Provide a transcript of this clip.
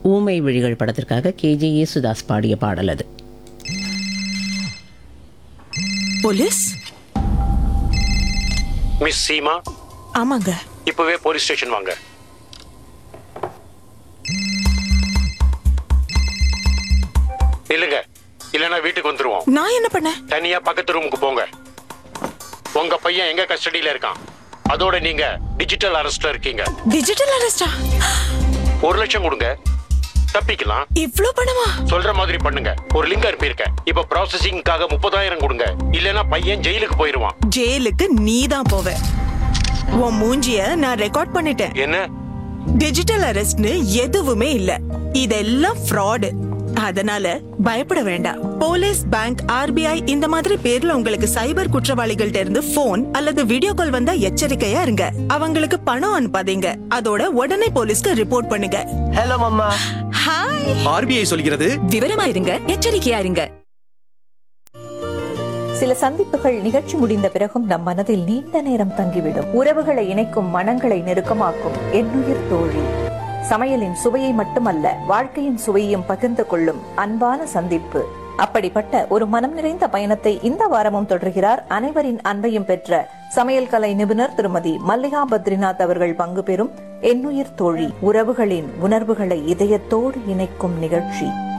ஊமை விழிகள் படத்திற்காக கேஜே யேசுதாஸ் பாடிய பாடல் அது போலீஸ் மிஸ் சீமா ஆமாங்க இப்பவே போலீஸ் ஸ்டேஷன் வாங்க இல்லைங்க இல்லைன்னா வீட்டுக்கு வந்துருவோம் நான் என்ன பண்ணேன் தனியா பக்கத்து ரூமுக்கு போங்க உங்க பையன் எங்க கஸ்டடியில இருக்கான் அதோட நீங்க டிஜிட்டல் அரெஸ்ட்ல இருக்கீங்க டிஜிட்டல் அரெஸ்டா ஒரு லட்சம் கொடுங்க தப்பிக்கலாம் இவ்ளோ பணமா சொல்ற மாதிரி பண்ணுங்க ஒரு லிங்க் அனுப்பியிருக்கேன் இப்ப ப்ராசஸிங்காக முப்பதாயிரம் கொடுங்க இல்லைன்னா பையன் ஜெயிலுக்கு போயிருவான் ஜெயிலுக்கு நீ தான் போவ உன் மூஞ்சிய நான் ரெக்கார்ட் பண்ணிட்டேன் என்ன டிஜிட்டல் அரெஸ்ட்னு எதுவுமே இல்ல இதெல்லாம் ஃப்ராடு அதனால பயப்பட வேண்டாம் போலீஸ் பேங்க் ஆர்பிஐ இந்த மாதிரி பேர்ல உங்களுக்கு சைபர் குற்றவாளிகள்ட்ட இருந்து போன் அல்லது வீடியோ கால் வந்தா எச்சரிக்கையா இருங்க அவங்களுக்கு பணம் அனுப்பாதீங்க அதோட உடனே போலீஸ்க்கு ரிப்போர்ட் பண்ணுங்க ஹலோ மம்மா ஹாய் ஆர்பிஐ சொல்கிறது விவரமா இருங்க எச்சரிக்கையா இருங்க சில சந்திப்புகள் நிகழ்ச்சி முடிந்த பிறகும் நம் மனதில் நீண்ட நேரம் தங்கிவிடும் உறவுகளை இணைக்கும் மனங்களை நெருக்கமாக்கும் எண்ணுயிர் தோழி சமையலின் சுவையை மட்டுமல்ல வாழ்க்கையின் சுவையையும் பகிர்ந்து கொள்ளும் அன்பான சந்திப்பு அப்படிப்பட்ட ஒரு மனம் நிறைந்த பயணத்தை இந்த வாரமும் தொடர்கிறார் அனைவரின் அன்பையும் பெற்ற சமையல் கலை நிபுணர் திருமதி மல்லிகா பத்ரிநாத் அவர்கள் பங்கு பெறும் எண்ணுயிர் தோழி உறவுகளின் உணர்வுகளை இதயத்தோடு இணைக்கும் நிகழ்ச்சி